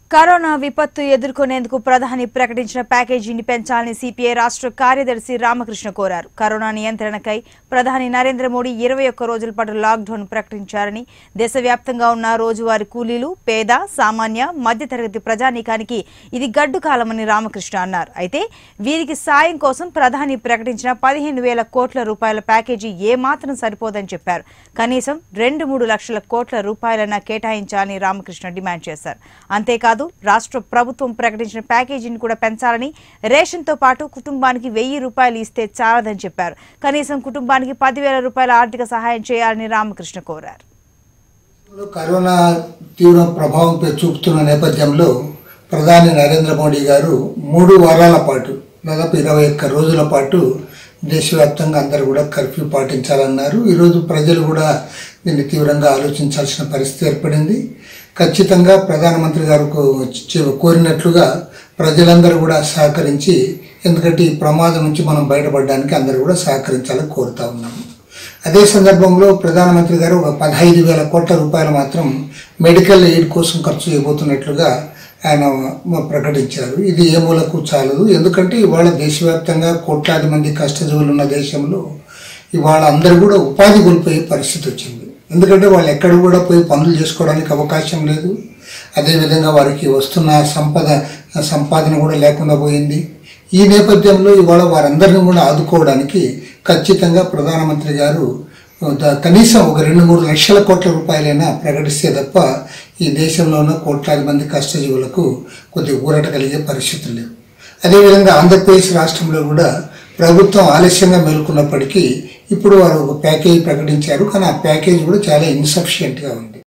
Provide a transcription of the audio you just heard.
corona విపత్తు ఎదుర్కొనేందుకు ప్రధాని ప్రకటించిన ప్యాకేజీని పెంచాలని సిపిఐ రాష్ట్ర కార్యదర్శి రామకృష్ణ కోరారు కరోనా నియంత్రణకై ప్రధాని నరేంద్ర మోడీ ఇరవై ఒక్క రోజుల పాటు లాక్డౌన్ ప్రకటించారని దేశవ్యాప్తంగా ఉన్న రోజువారీ కూలీలు పేద సామాన్య మధ్యతరగతి ప్రజానీకానికి ఇది గడ్డు కాలమని రామకృష్ణ అన్నారు అయితే వీరికి సాయం కోసం ప్రధాని ప్రకటించిన పదిహేను వేల కోట్ల రూపాయల ప్యాకేజీ ఏమాత్రం సరిపోదని చెప్పారు కనీసం రెండు మూడు లక్షల కోట్ల రూపాయలైనా కేటాయించాలని రామకృష్ణ డిమాండ్ చేశారు అంతేకాదు రాష్ట్ర ప్రభుత్వం ప్రకటించిన ప్యాకేజీని కూడా పెంచాలని రేషన్తో పాటు కుటుంబానికి వెయ్యి రూపాయలు ఇస్తే చాలదని చెప్పారు కనీసం కుటుంబానికి పదివేల రూపాయల ఆర్థిక సహాయం చేయాలని రామకృష్ణ కోరారు కరోనా తీవ్ర ప్రభావం పై చూపుతున్న నేపథ్యంలో ప్రధాని నరేంద్ర మోడీ గారు మూడు వారాల పాటు దాదాపు ఇరవై ఒక్క రోజుల పాటు దేశవ్యాప్తంగా అందరూ కూడా కర్ఫ్యూ పాటించాలన్నారు ఈరోజు ప్రజలు కూడా దీన్ని తీవ్రంగా ఆలోచించాల్సిన పరిస్థితి ఏర్పడింది ఖచ్చితంగా ప్రధానమంత్రి గారు కో- చె- కోరినట్లుగా ప్రజలందరూ కూడా సహకరించి ఎందుకంటే ఈ ప్రమాదం నుంచి మనం బయటపడడానికి అందరూ కూడా సహకరించాలని కోరుతా ఉన్నాము అదే సందర్భంలో ప్రధానమంత్రి గారు ఒక పదహైదు వేల కోట్ల రూపాయలు మాత్రం మెడికల్ ఎయిడ్ కోసం ఖర్చు చేయబోతున్నట్లుగా ఆయన మ- ప్రకటించారు ఇది ఏ మూలకు చాలదు ఎందుకంటే ఇవాళ దేశవ్యాప్తంగా కోట్లాది మంది కష్టజీవులు ఉన్న దేశంలో ఇవాళ అందరూ కూడా ఉపాధి కోల్పోయే పరిస్థితి వచ్చింది ఎందుకంటే వాళ్ళు ఎక్కడ కూడా పోయి పనులు చేసుకోవడానికి అవకాశం లేదు అదేవిధంగా వారికి వస్తున్న సంపద సంపాదన కూడా లేకుండా పోయింది ఈ నేపథ్యంలో ఇవాళ వారందరిని కూడా ఆదుకోవడానికి ఖచ్చితంగా ప్రధానమంత్రి గారు ద- కనీసం ఒక రెండు మూడు లక్షల కోట్ల రూపాయలైనా ప్రకటిస్తే తప్ప ఈ దేశంలో ఉన్న కోట్లాది మంది కష్టజీవులకు కొద్ది ఊరట కలిగే పరిస్థితులు లేవు అదేవిధంగా ఆంధ్రప్రదేశ్ రాష్ట్రంలో కూడా ప్రభుత్వం ఆలస్యంగా మేల్కొన్నప్పటికీ ఇప్పుడు వారు ఒక ప్యాకేజీ ప్రకటించారు కానీ ఆ ప్యాకేజీ కూడా చాలా ఇన్సఫిషియెంట్గా ఉంది